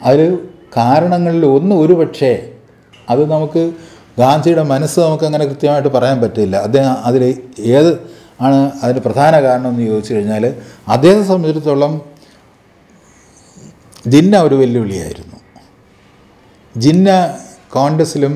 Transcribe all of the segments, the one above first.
അതിൽ കാരണങ്ങളിൽ ഒന്ന് ഒരു പക്ഷേ അത് നമുക്ക് ഗാന്ധിയുടെ മനസ്സ് നമുക്ക് അങ്ങനെ കൃത്യമായിട്ട് പറയാൻ പറ്റില്ല അദ്ദേഹം അതിൽ ഏത് ആണ് അതിന് പ്രധാന കാരണം എന്ന് ചോദിച്ചു കഴിഞ്ഞാൽ അദ്ദേഹത്തെ സംബന്ധിച്ചിടത്തോളം ജിന്ന ഒരു വെല്ലുവിളിയായിരുന്നു ജിന്ന കോൺഗ്രസിലും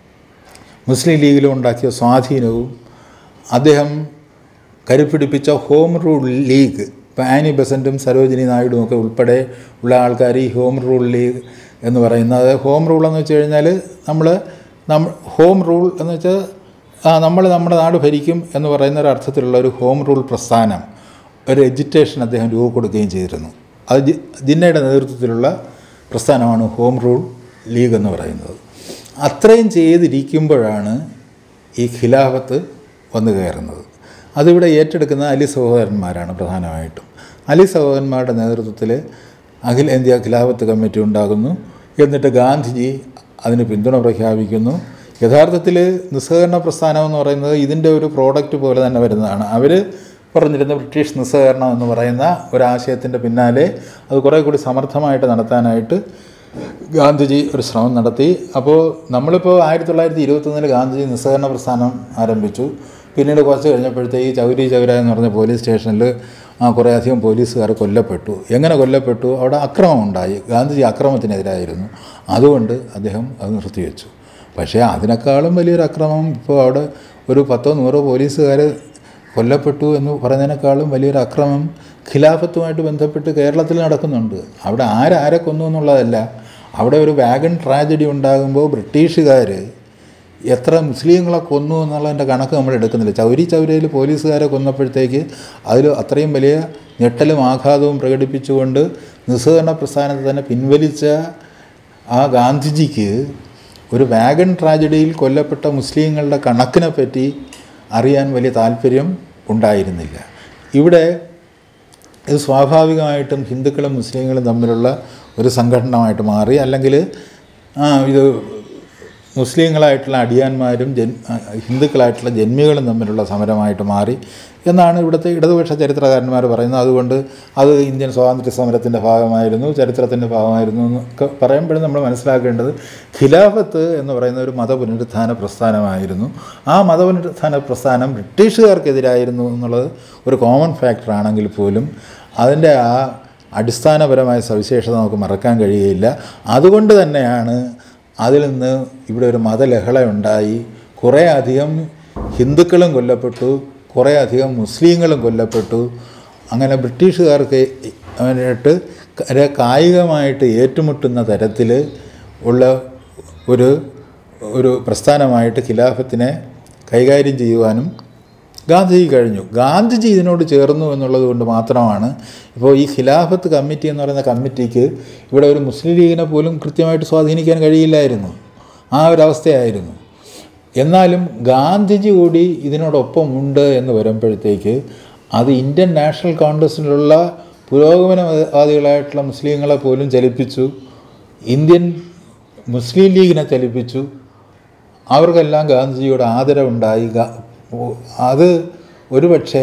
മുസ്ലിം ലീഗിലും ഉണ്ടാക്കിയ സ്വാധീനവും അദ്ദേഹം കരുപ്പിടിപ്പിച്ച ഹോം റൂൾ ലീഗ് ഇപ്പോൾ ആനി ബസൻറ്റും സരോജിനി നായിഡും ഒക്കെ ഉൾപ്പെടെ ഉള്ള ആൾക്കാർ ഈ ഹോം റൂൾ ലീഗ് എന്ന് പറയുന്നത് ഹോം റൂൾ എന്ന് വെച്ച് കഴിഞ്ഞാൽ നമ്മൾ നമ്മ ഹോം റൂൾ എന്ന് വെച്ചാൽ നമ്മൾ നമ്മുടെ നാട് ഭരിക്കും എന്ന് പറയുന്ന ഒരു അർത്ഥത്തിലുള്ള ഒരു ഹോം റൂൾ പ്രസ്ഥാനം ഒരു എഡ്യൂട്ടേഷൻ അദ്ദേഹം രൂപ കൊടുക്കുകയും ചെയ്തിരുന്നു അത് ജി ജിന്നയുടെ നേതൃത്വത്തിലുള്ള പ്രസ്ഥാനമാണ് ഹോം റൂൾ ലീഗ് എന്ന് പറയുന്നത് അത്രയും ചെയ്തിരിക്കുമ്പോഴാണ് ഈ ഖിലാഫത്ത് വന്നു കയറുന്നത് അതിവിടെ ഏറ്റെടുക്കുന്ന അലി സഹോദരന്മാരാണ് പ്രധാനമായിട്ടും അലി സഹോദരന്മാരുടെ നേതൃത്വത്തിൽ അഖിലേന്ത്യാ ഖിലാഫത്ത് കമ്മിറ്റി ഉണ്ടാകുന്നു എന്നിട്ട് ഗാന്ധിജി അതിന് പിന്തുണ പ്രഖ്യാപിക്കുന്നു യഥാർത്ഥത്തിൽ നിസ്സഹകരണ പ്രസ്ഥാനം എന്ന് പറയുന്നത് ഇതിൻ്റെ ഒരു പ്രോഡക്റ്റ് പോലെ തന്നെ വരുന്നതാണ് അവർ പറഞ്ഞിരുന്ന ബ്രിട്ടീഷ് നിസ്സഹകരണം എന്ന് പറയുന്ന ഒരാശയത്തിൻ്റെ പിന്നാലെ അത് കുറേ കൂടി സമർത്ഥമായിട്ട് നടത്താനായിട്ട് ഗാന്ധിജി ഒരു ശ്രമം നടത്തി അപ്പോൾ നമ്മളിപ്പോൾ ആയിരത്തി തൊള്ളായിരത്തി ഇരുപത്തൊന്നിൽ ഗാന്ധിജി നിസ്സഹകരണ പ്രസ്ഥാനം ആരംഭിച്ചു പിന്നീട് കുറച്ച് കഴിഞ്ഞപ്പോഴത്തേക്ക് ചൗരി ചൗര എന്ന് പറഞ്ഞ പോലീസ് സ്റ്റേഷനിൽ കുറേ അധികം പോലീസുകാർ കൊല്ലപ്പെട്ടു എങ്ങനെ കൊല്ലപ്പെട്ടു അവിടെ അക്രമം ഉണ്ടായി ഗാന്ധിജി അക്രമത്തിനെതിരായിരുന്നു അതുകൊണ്ട് അദ്ദേഹം അത് നിർത്തിവെച്ചു പക്ഷേ അതിനേക്കാളും വലിയൊരു അക്രമം ഇപ്പോൾ അവിടെ ഒരു പത്തോ നൂറോ പോലീസുകാർ കൊല്ലപ്പെട്ടു എന്ന് പറയുന്നതിനേക്കാളും വലിയൊരു അക്രമം ഖിലാഫത്തുമായിട്ട് ബന്ധപ്പെട്ട് കേരളത്തിൽ നടക്കുന്നുണ്ട് അവിടെ ആരാരെ കൊന്നു എന്നുള്ളതല്ല അവിടെ ഒരു വാഗൺ ട്രാജഡി ഉണ്ടാകുമ്പോൾ ബ്രിട്ടീഷുകാർ എത്ര മുസ്ലിങ്ങളെ കൊന്നു എന്നുള്ളതിൻ്റെ കണക്ക് നമ്മൾ എടുക്കുന്നില്ല ചൗരി ചൗരയിൽ പോലീസുകാരെ കൊന്നപ്പോഴത്തേക്ക് അതിൽ അത്രയും വലിയ ഞെട്ടലും ആഘാതവും പ്രകടിപ്പിച്ചുകൊണ്ട് നിസ്സഹകരണ പ്രസ്ഥാനത്തെ തന്നെ പിൻവലിച്ച ആ ഗാന്ധിജിക്ക് ഒരു വാഗൺ ട്രാജഡിയിൽ കൊല്ലപ്പെട്ട മുസ്ലിങ്ങളുടെ കണക്കിനെ പറ്റി അറിയാൻ വലിയ താല്പര്യം ഉണ്ടായിരുന്നില്ല ഇവിടെ ഇത് സ്വാഭാവികമായിട്ടും ഹിന്ദുക്കളും മുസ്ലിങ്ങളും തമ്മിലുള്ള ഒരു സംഘടനമായിട്ട് മാറി അല്ലെങ്കിൽ ഇത് മുസ്ലിങ്ങളായിട്ടുള്ള അടിയാന്മാരും ജൻ ഹിന്ദുക്കളായിട്ടുള്ള ജന്മികളും തമ്മിലുള്ള സമരമായിട്ട് മാറി എന്നാണ് ഇവിടുത്തെ ഇടതുപക്ഷ ചരിത്രകാരന്മാർ പറയുന്നത് അതുകൊണ്ട് അത് ഇന്ത്യൻ സ്വാതന്ത്ര്യ സമരത്തിൻ്റെ ഭാഗമായിരുന്നു ചരിത്രത്തിൻ്റെ ഭാഗമായിരുന്നു എന്നൊക്കെ പറയുമ്പോഴും നമ്മൾ മനസ്സിലാക്കേണ്ടത് ഖിലാഫത്ത് എന്ന് പറയുന്ന ഒരു മതപുനരുത്ഥാന പ്രസ്ഥാനമായിരുന്നു ആ മതപുനരുത്ഥാന പ്രസ്ഥാനം ബ്രിട്ടീഷുകാർക്കെതിരായിരുന്നു എന്നുള്ളത് ഒരു കോമൺ ഫാക്ടർ ആണെങ്കിൽ പോലും അതിൻ്റെ ആ അടിസ്ഥാനപരമായ സവിശേഷത നമുക്ക് മറക്കാൻ കഴിയുകയില്ല അതുകൊണ്ട് തന്നെയാണ് അതിൽ നിന്ന് ഇവിടെ ഒരു മതലഹള ഉണ്ടായി കുറേ അധികം ഹിന്ദുക്കളും കൊല്ലപ്പെട്ടു കുറേ അധികം മുസ്ലിങ്ങളും കൊല്ലപ്പെട്ടു അങ്ങനെ ബ്രിട്ടീഷുകാർക്ക് ആയിട്ട് കായികമായിട്ട് ഏറ്റുമുട്ടുന്ന തരത്തിൽ ഉള്ള ഒരു ഒരു പ്രസ്ഥാനമായിട്ട് ഖിലാഫത്തിനെ കൈകാര്യം ചെയ്യുവാനും ഗാന്ധിജി കഴിഞ്ഞു ഗാന്ധിജി ഇതിനോട് ചേർന്നു എന്നുള്ളത് കൊണ്ട് മാത്രമാണ് ഇപ്പോൾ ഈ ഖിലാഫത്ത് കമ്മിറ്റി എന്ന് പറയുന്ന കമ്മിറ്റിക്ക് ഇവിടെ ഒരു മുസ്ലിം ലീഗിനെ പോലും കൃത്യമായിട്ട് സ്വാധീനിക്കാൻ കഴിയില്ലായിരുന്നു ആ ഒരു എന്നാലും ഗാന്ധിജി കൂടി ഇതിനോടൊപ്പം ഉണ്ട് എന്ന് വരുമ്പോഴത്തേക്ക് അത് ഇന്ത്യൻ നാഷണൽ കോൺഗ്രസ്സിലുള്ള പുരോഗമനവാദികളായിട്ടുള്ള മുസ്ലിങ്ങളെ പോലും ചലിപ്പിച്ചു ഇന്ത്യൻ മുസ്ലിം ലീഗിനെ ചലിപ്പിച്ചു അവർക്കെല്ലാം ഗാന്ധിജിയുടെ ആദരവുണ്ടായി അത് ഒരുപക്ഷെ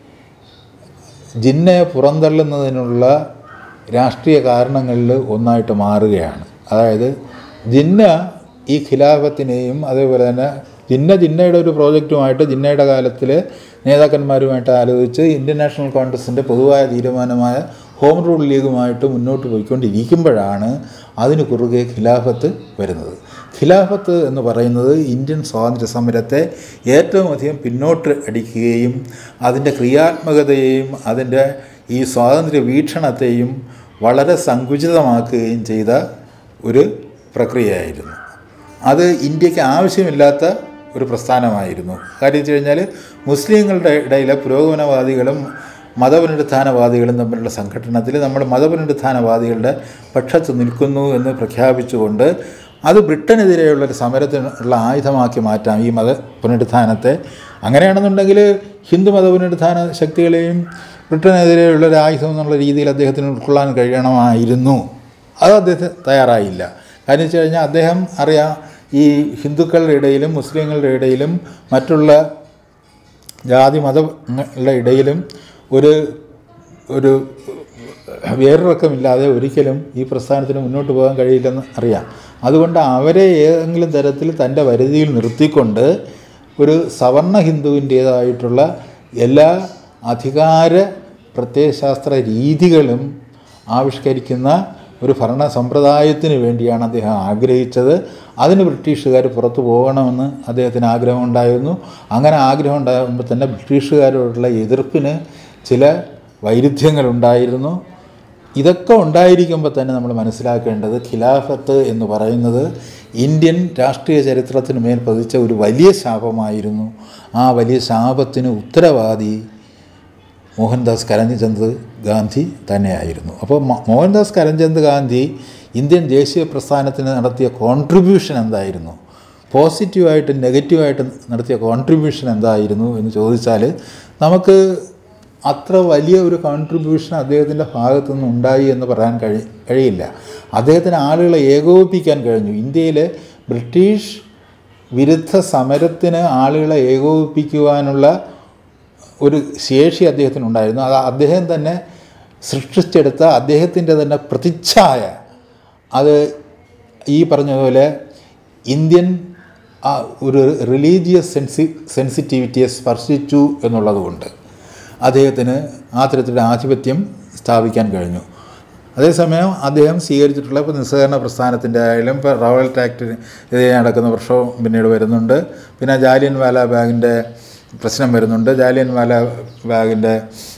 ജിന്നയെ പുറന്തള്ളുന്നതിനുള്ള രാഷ്ട്രീയ കാരണങ്ങളിൽ ഒന്നായിട്ട് മാറുകയാണ് അതായത് ജിന്ന ഈ ഖിലാഫത്തിനെയും അതേപോലെ തന്നെ ജിന്ന ജിന്നയുടെ ഒരു പ്രോജക്റ്റുമായിട്ട് ജിന്നയുടെ കാലത്തിൽ നേതാക്കന്മാരുമായിട്ട് ആലോചിച്ച് ഇന്ത്യൻ നാഷണൽ കോൺഗ്രസിൻ്റെ പൊതുവായ തീരുമാനമായ ഹോം റൂൾ ലീഗുമായിട്ട് മുന്നോട്ട് പോയിക്കൊണ്ടിരിക്കുമ്പോഴാണ് അതിന് കുറുകെ ഖിലാഫത്ത് വരുന്നത് ഖിലാഫത്ത് എന്ന് പറയുന്നത് ഇന്ത്യൻ സ്വാതന്ത്ര്യ സമരത്തെ ഏറ്റവും അധികം പിന്നോട്ട് അടിക്കുകയും അതിൻ്റെ ക്രിയാത്മകതയെയും അതിൻ്റെ ഈ സ്വാതന്ത്ര്യ വീക്ഷണത്തെയും വളരെ സങ്കുചിതമാക്കുകയും ചെയ്ത ഒരു പ്രക്രിയയായിരുന്നു അത് ഇന്ത്യക്ക് ആവശ്യമില്ലാത്ത ഒരു പ്രസ്ഥാനമായിരുന്നു കാര്യം വെച്ച് കഴിഞ്ഞാൽ മുസ്ലിങ്ങളുടെ ഇടയിലെ പുരോഗമനവാദികളും മതപുനരുത്ഥാനവാദികളും തമ്മിലുള്ള സംഘടനത്തിൽ നമ്മൾ മതപുനരുത്ഥാനവാദികളുടെ പക്ഷത്ത് നിൽക്കുന്നു എന്ന് പ്രഖ്യാപിച്ചുകൊണ്ട് അത് ബ്രിട്ടനെതിരെയുള്ള ഒരു സമരത്തിനുള്ള ആയുധമാക്കി മാറ്റാം ഈ മത പുനരുത്ഥാനത്തെ അങ്ങനെയാണെന്നുണ്ടെങ്കിൽ ഹിന്ദു മത പുനരുത്ഥാന ശക്തികളെയും ബ്രിട്ടനെതിരെയുള്ള ഒരു ആയുധം എന്നുള്ള രീതിയിൽ അദ്ദേഹത്തിന് ഉൾക്കൊള്ളാൻ കഴിയണമായിരുന്നു അത് അദ്ദേഹം തയ്യാറായില്ല കാര്യം വെച്ച് കഴിഞ്ഞാൽ അദ്ദേഹം അറിയാം ഈ ഹിന്ദുക്കളുടെ ഇടയിലും മുസ്ലിങ്ങളുടെ ഇടയിലും മറ്റുള്ള ജാതി മതങ്ങളുടെ ഇടയിലും ഒരു ഒരു വേറിറക്കമില്ലാതെ ഒരിക്കലും ഈ പ്രസ്ഥാനത്തിന് മുന്നോട്ട് പോകാൻ കഴിയില്ലെന്ന് അറിയാം അതുകൊണ്ട് അവരെ ഏതെങ്കിലും തരത്തിൽ തൻ്റെ പരിധിയിൽ നിർത്തിക്കൊണ്ട് ഒരു സവർണ ഹിന്ദുവിൻ്റേതായിട്ടുള്ള എല്ലാ അധികാര പ്രത്യയശാസ്ത്ര രീതികളും ആവിഷ്കരിക്കുന്ന ഒരു ഭരണ സമ്പ്രദായത്തിന് വേണ്ടിയാണ് അദ്ദേഹം ആഗ്രഹിച്ചത് അതിന് ബ്രിട്ടീഷുകാർ പുറത്തു പോകണമെന്ന് അദ്ദേഹത്തിന് ആഗ്രഹമുണ്ടായിരുന്നു അങ്ങനെ ആഗ്രഹം ഉണ്ടാകുമ്പോൾ തന്നെ ബ്രിട്ടീഷുകാരോടുള്ള എതിർപ്പിന് ചില വൈരുദ്ധ്യങ്ങളുണ്ടായിരുന്നു ഇതൊക്കെ ഉണ്ടായിരിക്കുമ്പോൾ തന്നെ നമ്മൾ മനസ്സിലാക്കേണ്ടത് ഖിലാഫത്ത് എന്ന് പറയുന്നത് ഇന്ത്യൻ രാഷ്ട്രീയ ചരിത്രത്തിന് മേൽ പതിച്ച ഒരു വലിയ ശാപമായിരുന്നു ആ വലിയ ശാപത്തിന് ഉത്തരവാദി മോഹൻദാസ് കരംചന്ദ് ഗാന്ധി തന്നെയായിരുന്നു അപ്പോൾ മ- മോഹൻദാസ് കരംചന്ദ് ഗാന്ധി ഇന്ത്യൻ ദേശീയ പ്രസ്ഥാനത്തിന് നടത്തിയ കോൺട്രിബ്യൂഷൻ എന്തായിരുന്നു പോസിറ്റീവായിട്ടും നെഗറ്റീവായിട്ടും നടത്തിയ കോൺട്രിബ്യൂഷൻ എന്തായിരുന്നു എന്ന് ചോദിച്ചാൽ നമുക്ക് അത്ര വലിയ ഒരു കോൺട്രിബ്യൂഷൻ അദ്ദേഹത്തിൻ്റെ ഭാഗത്തു നിന്ന് ഉണ്ടായി എന്ന് പറയാൻ കഴി കഴിയില്ല അദ്ദേഹത്തിന് ആളുകളെ ഏകോപിപ്പിക്കാൻ കഴിഞ്ഞു ഇന്ത്യയിലെ ബ്രിട്ടീഷ് വിരുദ്ധ സമരത്തിന് ആളുകളെ ഏകോപിപ്പിക്കുവാനുള്ള ഒരു ശേഷി അദ്ദേഹത്തിനുണ്ടായിരുന്നു അത് അദ്ദേഹം തന്നെ സൃഷ്ടിച്ചെടുത്ത അദ്ദേഹത്തിൻ്റെ തന്നെ പ്രതിച്ഛായ അത് ഈ പറഞ്ഞ പോലെ ഇന്ത്യൻ ആ ഒരു റിലീജിയസ് സെൻസി സെൻസിറ്റിവിറ്റിയെ സ്പർശിച്ചു എന്നുള്ളതുകൊണ്ട് അദ്ദേഹത്തിന് ആ തരത്തിലുള്ള ആധിപത്യം സ്ഥാപിക്കാൻ കഴിഞ്ഞു അതേസമയം അദ്ദേഹം സ്വീകരിച്ചിട്ടുള്ള ഇപ്പോൾ നിസ്സഹകരണ പ്രസ്ഥാനത്തിൻ്റെ ആയാലും ഇപ്പോൾ റവൽ ടാക്ടിന് എതിരെ നടക്കുന്ന പ്രക്ഷോഭം പിന്നീട് വരുന്നുണ്ട് പിന്നെ ജാലിയൻ വാല ബാഗിൻ്റെ പ്രശ്നം വരുന്നുണ്ട് ജാലിയൻ വാല ബാഗിൻ്റെ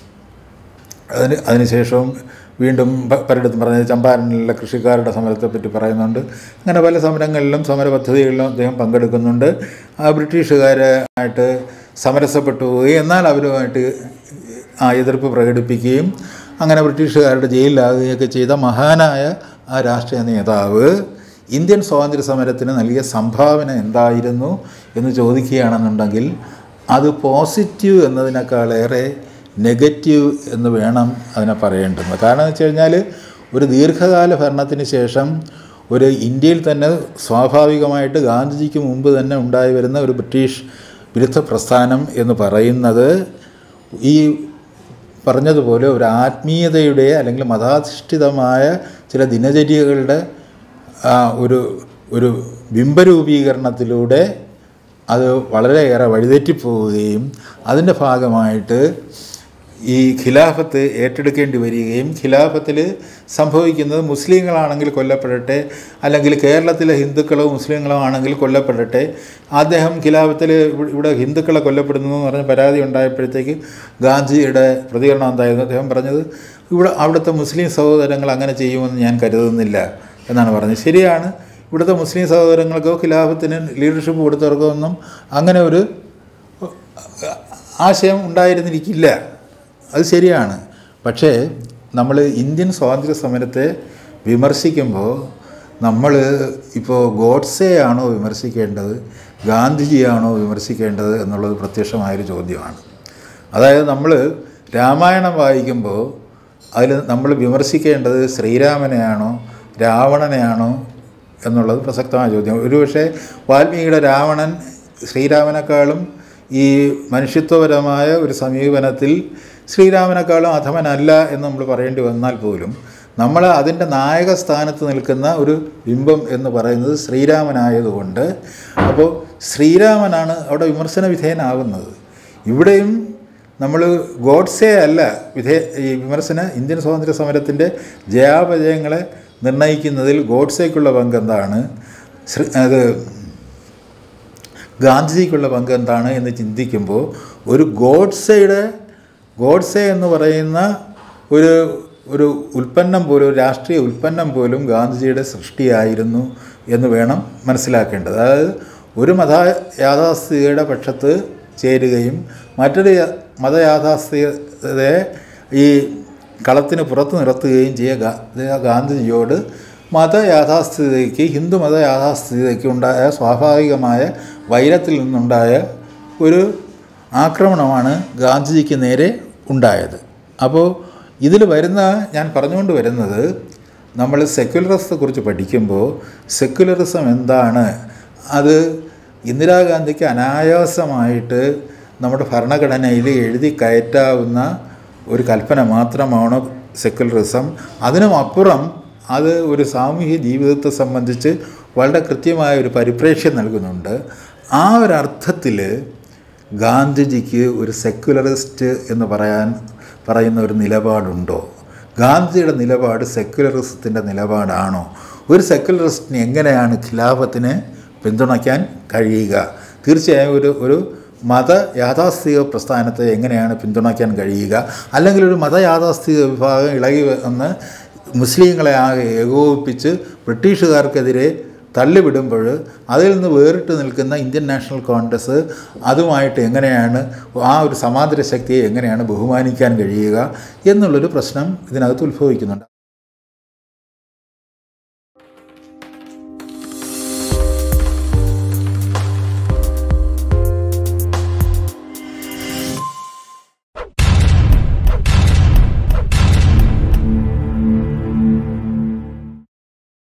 അതിന് അതിനുശേഷവും വീണ്ടും പ- പലയിടത്തും പറഞ്ഞത് ചമ്പാരനിലെ കൃഷിക്കാരുടെ സമരത്തെപ്പറ്റി പറയുന്നുണ്ട് അങ്ങനെ പല സമരങ്ങളിലും സമര പദ്ധതികളിലും അദ്ദേഹം പങ്കെടുക്കുന്നുണ്ട് ആ ബ്രിട്ടീഷുകാരായിട്ട് സമരസപ്പെട്ടു പോവുകയും എന്നാൽ അവരുമായിട്ട് ആ എതിർപ്പ് പ്രകടിപ്പിക്കുകയും അങ്ങനെ ബ്രിട്ടീഷുകാരുടെ ജയിലിലാകുകയൊക്കെ ചെയ്ത മഹാനായ ആ രാഷ്ട്രീയ നേതാവ് ഇന്ത്യൻ സ്വാതന്ത്ര്യ സമരത്തിന് നൽകിയ സംഭാവന എന്തായിരുന്നു എന്ന് ചോദിക്കുകയാണെന്നുണ്ടെങ്കിൽ അത് പോസിറ്റീവ് എന്നതിനേക്കാളേറെ നെഗറ്റീവ് എന്ന് വേണം അതിനെ പറയേണ്ടത് കാരണം എന്ന് വെച്ച് കഴിഞ്ഞാൽ ഒരു ദീർഘകാല ഭരണത്തിന് ശേഷം ഒരു ഇന്ത്യയിൽ തന്നെ സ്വാഭാവികമായിട്ട് ഗാന്ധിജിക്ക് മുമ്പ് തന്നെ ഉണ്ടായി വരുന്ന ഒരു ബ്രിട്ടീഷ് വിരുദ്ധ പ്രസ്ഥാനം എന്ന് പറയുന്നത് ഈ പറഞ്ഞതുപോലെ ഒരു ആത്മീയതയുടെ അല്ലെങ്കിൽ മതാധിഷ്ഠിതമായ ചില ദിനചര്യകളുടെ ആ, ഒരു ഒരു ബിംബരൂപീകരണത്തിലൂടെ അത് വളരെയേറെ വഴിതെറ്റിപ്പോവുകയും അതിൻ്റെ ഭാഗമായിട്ട് ഈ ഖിലാഫത്ത് ഏറ്റെടുക്കേണ്ടി വരികയും ഖിലാഫത്തിൽ സംഭവിക്കുന്നത് മുസ്ലിങ്ങളാണെങ്കിൽ കൊല്ലപ്പെടട്ടെ അല്ലെങ്കിൽ കേരളത്തിലെ ഹിന്ദുക്കളോ മുസ്ലിങ്ങളോ ആണെങ്കിൽ കൊല്ലപ്പെടട്ടെ അദ്ദേഹം ഖിലാഫത്തിൽ ഇവിടെ ഹിന്ദുക്കളെ കൊല്ലപ്പെടുന്നു എന്ന് പറഞ്ഞ പരാതി ഉണ്ടായപ്പോഴത്തേക്ക് ഗാന്ധിയുടെ പ്രതികരണം എന്തായിരുന്നു അദ്ദേഹം പറഞ്ഞത് ഇവിടെ അവിടുത്തെ മുസ്ലിം സഹോദരങ്ങൾ അങ്ങനെ ചെയ്യുമെന്ന് ഞാൻ കരുതുന്നില്ല എന്നാണ് പറഞ്ഞത് ശരിയാണ് ഇവിടുത്തെ മുസ്ലിം സഹോദരങ്ങൾക്കോ ഖിലാഫത്തിന് ലീഡർഷിപ്പ് കൊടുത്തവർക്കോ ഒന്നും അങ്ങനെ ഒരു ആശയം ഉണ്ടായിരുന്നിരിക്കില്ല അത് ശരിയാണ് പക്ഷേ നമ്മൾ ഇന്ത്യൻ സ്വാതന്ത്ര്യ സമരത്തെ വിമർശിക്കുമ്പോൾ നമ്മൾ ഇപ്പോൾ ഗോഡ്സെയാണോ വിമർശിക്കേണ്ടത് ഗാന്ധിജിയാണോ വിമർശിക്കേണ്ടത് എന്നുള്ളത് പ്രത്യക്ഷമായൊരു ചോദ്യമാണ് അതായത് നമ്മൾ രാമായണം വായിക്കുമ്പോൾ അതിൽ നമ്മൾ വിമർശിക്കേണ്ടത് ശ്രീരാമനെയാണോ രാവണനെയാണോ എന്നുള്ളത് പ്രസക്തമായ ചോദ്യം ഒരുപക്ഷെ വാൽമീകിയുടെ രാവണൻ ശ്രീരാമനേക്കാളും ഈ മനുഷ്യത്വപരമായ ഒരു സമീപനത്തിൽ ശ്രീരാമനേക്കാളും അധമനല്ല എന്ന് നമ്മൾ പറയേണ്ടി വന്നാൽ പോലും നമ്മൾ അതിൻ്റെ നായക സ്ഥാനത്ത് നിൽക്കുന്ന ഒരു ബിംബം എന്ന് പറയുന്നത് ശ്രീരാമനായതുകൊണ്ട് അപ്പോൾ ശ്രീരാമനാണ് അവിടെ വിമർശന വിധേയനാകുന്നത് ഇവിടെയും നമ്മൾ ഗോഡ്സെ അല്ല വിധേ ഈ വിമർശന ഇന്ത്യൻ സ്വാതന്ത്ര്യ സമരത്തിൻ്റെ ജയാപജയങ്ങളെ നിർണ്ണയിക്കുന്നതിൽ ഗോഡ്സേക്കുള്ള പങ്ക് എന്താണ് ശ്രീ അത് ഗാന്ധിജിക്കുള്ള പങ്ക് എന്താണ് എന്ന് ചിന്തിക്കുമ്പോൾ ഒരു ഗോഡ്സയുടെ ഗോഡ്സെ എന്ന് പറയുന്ന ഒരു ഒരു ഉൽപ്പന്നം പോലും ഒരു രാഷ്ട്രീയ ഉൽപ്പന്നം പോലും ഗാന്ധിജിയുടെ സൃഷ്ടിയായിരുന്നു എന്ന് വേണം മനസ്സിലാക്കേണ്ടത് അതായത് ഒരു മത യാഥാസ്ഥികയുടെ പക്ഷത്ത് ചേരുകയും മറ്റൊരു യ- മതയാഥാസ്ഥികതയെ ഈ കളത്തിന് പുറത്ത് നിർത്തുകയും ചെയ്യുക ഗാ- ഗാന്ധിജിയോട് മതയാഥാസ്ഥികതയ്ക്ക് ഹിന്ദു മത യാഥാസ്ഥികതയ്ക്ക് ഉണ്ടായ സ്വാഭാവികമായ വൈരത്തിൽ നിന്നുണ്ടായ ഒരു ആക്രമണമാണ് ഗാന്ധിജിക്ക് നേരെ ഉണ്ടായത് അപ്പോൾ ഇതിൽ വരുന്ന ഞാൻ പറഞ്ഞുകൊണ്ട് വരുന്നത് നമ്മൾ സെക്യുലറിസത്തെക്കുറിച്ച് പഠിക്കുമ്പോൾ സെക്യുലറിസം എന്താണ് അത് ഇന്ദിരാഗാന്ധിക്ക് അനായാസമായിട്ട് നമ്മുടെ ഭരണഘടനയിൽ എഴുതി കയറ്റാവുന്ന ഒരു കൽപ്പന മാത്രമാണോ സെക്കുലറിസം അതിനും അപ്പുറം അത് ഒരു സാമൂഹ്യ ജീവിതത്തെ സംബന്ധിച്ച് വളരെ കൃത്യമായ ഒരു പരിപ്രേക്ഷ്യം നൽകുന്നുണ്ട് ആ ഒരു അർത്ഥത്തിൽ ഗാന്ധിജിക്ക് ഒരു സെക്കുലറിസ്റ്റ് എന്ന് പറയാൻ പറയുന്ന ഒരു നിലപാടുണ്ടോ ഗാന്ധിയുടെ നിലപാട് സെക്കുലറിസത്തിൻ്റെ നിലപാടാണോ ഒരു സെക്കുലറിസ്റ്റിന് എങ്ങനെയാണ് ഖിലാഫത്തിനെ പിന്തുണയ്ക്കാൻ കഴിയുക തീർച്ചയായും ഒരു ഒരു മത യാഥാസ്ഥിക പ്രസ്ഥാനത്തെ എങ്ങനെയാണ് പിന്തുണയ്ക്കാൻ കഴിയുക അല്ലെങ്കിൽ ഒരു മത യാഥാസ്ഥിക വിഭാഗം ഇളകി വന്ന് മുസ്ലിങ്ങളെ ആകെ ഏകോപിപ്പിച്ച് ബ്രിട്ടീഷുകാർക്കെതിരെ തള്ളിവിടുമ്പോൾ അതിൽ നിന്ന് വേറിട്ട് നിൽക്കുന്ന ഇന്ത്യൻ നാഷണൽ കോൺഗ്രസ് അതുമായിട്ട് എങ്ങനെയാണ് ആ ഒരു സമാന്തര ശക്തിയെ എങ്ങനെയാണ് ബഹുമാനിക്കാൻ കഴിയുക എന്നുള്ളൊരു പ്രശ്നം ഇതിനകത്ത് ഉത്ഭവിക്കുന്നുണ്ട്